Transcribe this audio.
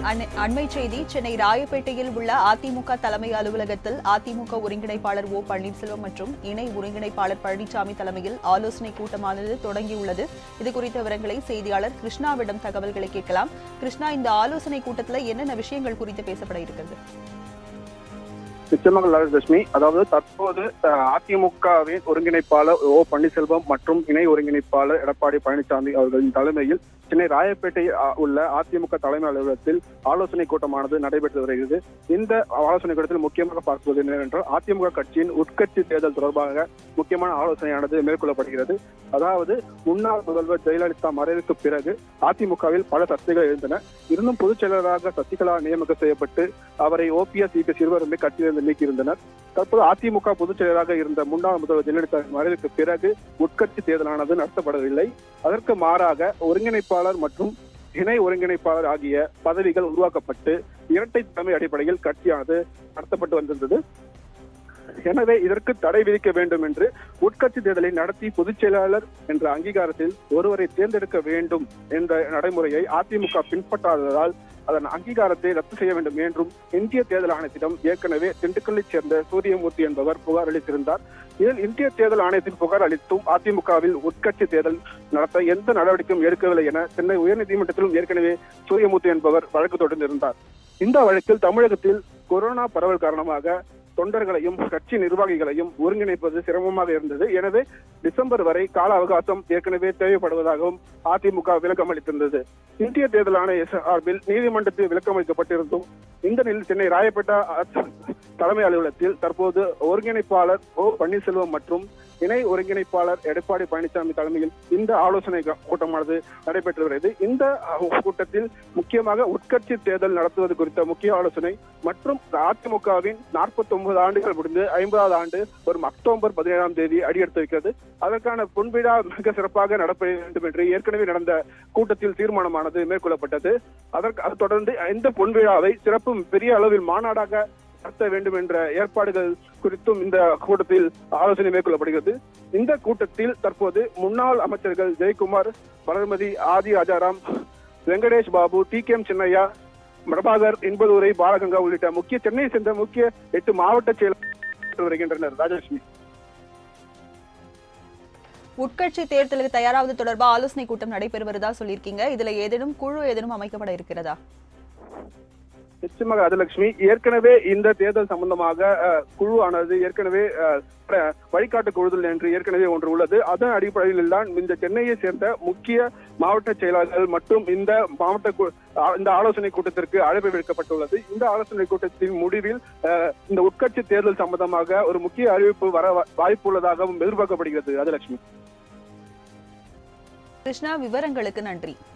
அண்- அண்மை செய்தி சென்னை ராயப்பேட்டையில் உள்ள அதிமுக தலைமை அலுவலகத்தில் அதிமுக ஒருங்கிணைப்பாளர் ஓ பன்னீர்செல்வம் மற்றும் இணை ஒருங்கிணைப்பாளர் பழனிசாமி தலைமையில் ஆலோசனை கூட்டமானது தொடங்கியுள்ளது இது குறித்த விவரங்களை செய்தியாளர் கிருஷ்ணாவிடம் தகவல்களை கேட்கலாம் கிருஷ்ணா இந்த ஆலோசனை கூட்டத்தில் என்னென்ன விஷயங்கள் குறித்து பேசப்பட இருக்கிறது நிச்சயமாக லட்சுமி அதாவது தற்போது அஹ், அதிமுகவின் ஒருங்கிணைப்பாளர் ஓ பன்னீர்செல்வம் மற்றும் இணை ஒருங்கிணைப்பாளர் எடப்பாடி பழனிசாமி அவர்களின் தலைமையில் சென்னை ராயப்பேட்டை அஹ், உள்ள அதிமுக தலைமை அலுவலகத்தில் ஆலோசனை கூட்டமானது நடைபெற்று வருகிறது இந்த ஆலோசனை கூட்டத்தில் முக்கியமாக பார்ப்பது என்னவென்றால் அதிமுக கட்சியின் உட்கட்சி தேர்தல் தொடர்பாக முக்கியமான ஆலோசனையானது மேற்கொள்ளப்படுகிறது அதாவது முன்னாள் முதல்வர் ஜெயலலிதா மறைவுக்கு பிறகு அதிமுகவில் பல சர்ச்சைகள் எழுந்தன இருந்தும் பொதுச் செயலராக சசிகலா நியமனம் செய்யப்பட்டு அவரை ஓபிஎஸ் இபிஎஸ் இருவருமே கட்சியிலிருந்து நீக்கியிருந்தனர் தற்போது அதிமுக பொதுச் செயலராக இருந்த முன்னாள் முதல்வர் ஜெயலலிதா மறைவுக்கு பிறகு உட்கட்சி தேர்தலானது நடத்தப்படவில்லை அதற்கு மாறாக ஒருங்கிணைப்பாளர் மற்றும் இணை ஒருங்கிணைப்பாளர் ஆகிய பதவிகள் உருவாக்கப்பட்டு இரட்டை தலைமை அடிப்படையில் கட்சியானது நடத்தப்பட்டு வந்திருந்தது எனவே இதற்கு தடை விதிக்க வேண்டும் என்று உட்கட்சி தேர்தலை நடத்தி பொதுச் செயலாளர் என்ற அங்கீகாரத்தில் ஒருவரை தேர்ந்தெடுக்க வேண்டும் என்ற நடைமுறையை அதிமுக பின்பற்றாததால் அதன் அங்கீகாரத்தை ரத்து செய்ய வேண்டும் என்றும் இந்திய தேர்தல் ஆணையத்திடம் ஏற்கனவே திண்டுக்கல்லைச் சேர்ந்த சூரியமூர்த்தி என்பவர் புகார் அளித்திருந்தார் இதில் இந்திய தேர்தல் ஆணையத்தில் புகார் அளித்தும் அதிமுகவில் உட்கட்சி தேர்தல் நடத்த எந்த நடவடிக்கையும் எடுக்கவில்லை என சென்னை உயர்நீதிமன்றத்திலும் ஏற்கனவே சூரியமூர்த்தி என்பவர் வழக்கு தொடர்ந்திருந்தார் இந்த வழக்கில் தமிழகத்தில் கொரோனா பரவல் காரணமாக தொண்டர்களையும் கட்சி நிர்வாகிகளையும் ஒருங்கிணைப்பது சிரமமாக இருந்தது எனவே டிசம்பர் வரை கால அவகாசம் ஏற்கனவே தேவைப்படுவதாகவும் அதிமுக விளக்கம் அளித்திருந்தது இந்திய தேர்தல் ஆணைய சார்பில் நீதிமன்றத்தில் விளக்கம் அளிக்கப்பட்டிருந்தும் இந்த நிலையில் சென்னை ராயப்பேட்டா அ- தலைமை அலுவலகத்தில் தற்போது ஒருங்கிணைப்பாளர் ஓ பன்னீர்செல்வம் மற்றும் இணை ஒருங்கிணைப்பாளர் எடப்பாடி பழனிசாமி தலைமையில் இந்த ஆலோசனை க- கூட்டமானது நடைபெற்று வருகிறது இந்த அஹ், கூட்டத்தில் முக்கியமாக உட்கட்சி தேர்தல் நடத்துவது குறித்த முக்கிய ஆலோசனை மற்றும் அதிமுகவின் 49 ஆண்டுகள் முடிந்து ஐம்பதாவது ஆண்டு வரும் அக்டோபர் பதினேழாம் தேதி அடியெடுத்து வைக்கிறது அதற்கான பொன்விழா மிக சிறப்பாக நடப்ப வேண்டும் என்று ஏற்கனவே நடந்த கூட்டத்தில் தீர்மானமானது மேற்கொள்ளப்பட்டது அதற்கு அது தொடர்ந்து இந்த பொன்விழாவை சிறப்பு பெரிய அளவில் மாநாடாக நடத்த வேண்டும் என்ற ஏற்பாடுகள் குறித்தும் இந்த கூட்டத்தில் ஆலோசனை மேற்கொள்ளப்படுகிறது இந்த கூட்டத்தில் தற்போது முன்னாள் அமைச்சர்கள் ஜெயக்குமார் வளர்மதி ஆதி ராஜாராம் வெங்கடேஷ் பாபு டி கே எம் சின்னையா பிரபாகர் இன்பதுரை பாலகங்கா உள்ளிட்ட முக்கிய சென்னையை சேர்ந்த முக்கிய எட்டு மாவட்ட செயலாளர்கள் வருகின்றனர் ராஜலட்சுமி உட்கட்சி தேர்தலுக்கு தயாராவது தொடர்பா ஆலோசனை கூட்டம் நடைபெறுவதா சொல்லியிருக்கீங்க இதுல ஏதேனும் குழு ஏதேனும் அமைக்கப்பட இருக்கிறதா நிச்சயமாக ராஜலட்சுமி ஏற்கனவே இந்த தேர்தல் சம்பந்தமாக அஹ், குழு ஆனது ஏற்கனவே அஹ், ப- வழிகாட்டு குழுதல் என்று ஏற்கனவே ஒன்று உள்ளது அதன் அடிப்படையில் தான் இந்த சென்னையை சேர்ந்த முக்கிய மாவட்ட செயலாளர்கள் மற்றும் இந்த மாவட்ட கு- ஆ- இந்த ஆலோசனை கூட்டத்திற்கு அழைப்பு விடுக்கப்பட்டுள்ளது இந்த ஆலோசனை கூட்டத்தின் முடிவில் அஹ், இந்த உட்கட்சி தேர்தல் சம்பந்தமாக ஒரு முக்கிய அறிவிப்பு வர வா- வாய்ப்புள்ளதாகவும் எதிர்பார்க்கப்படுகிறது ராஜலட்சுமி கிருஷ்ணா விவரங்களுக்கு நன்றி